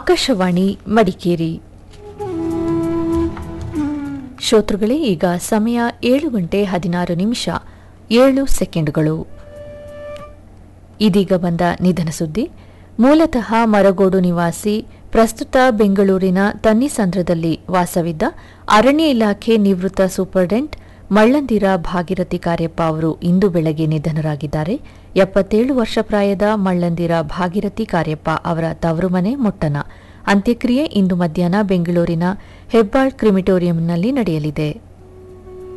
ಆಕಾಶವಾಣಿ ಮಡಿಕೇರಿ ಶ್ರೋತೃಗಳೇ ಈಗ ಸಮಯ ಏಳು ಗಂಟೆ ಹದಿನಾರು ನಿಮಿಷ ಏಳು ಸೆಕೆಂಡುಗಳು ಇದೀಗ ಬಂದ ನಿಧನ ಸುದ್ದಿ ಮೂಲತಃ ಮರಗೋಡು ನಿವಾಸಿ ಪ್ರಸ್ತುತ ಬೆಂಗಳೂರಿನ ತನ್ನಿಸಂದ್ರದಲ್ಲಿ ವಾಸವಿದ್ದ ಅರಣ್ಯ ಇಲಾಖೆ ನಿವೃತ್ತ ಸೂಪರ್ಡೆಂಟ್ ಮಳ್ಳಂದಿರ ಭಾಗಿರಥಿ ಕಾರ್ಯಪ್ಪ ಅವರು ಇಂದು ಬೆಳಗ್ಗೆ ನಿಧನರಾಗಿದ್ದಾರೆ ಎಪ್ಪತ್ತೇಳು ವರ್ಷ ಪ್ರಾಯದ ಮಳ್ಳಂದಿರ ಭಾಗಿರಥಿ ಕಾರ್ಯಪ್ಪ ಅವರ ತವರು ಮನೆ ಮೊಟ್ಟನ ಅಂತ್ಯಕ್ರಿಯೆ ಇಂದು ಮಧ್ಯಾಹ್ನ ಬೆಂಗಳೂರಿನ ಹೆಬ್ಬಾಳ್ ಕ್ರಿಮಿಟೋರಿಯಂನಲ್ಲಿ ನಡೆಯಲಿದೆ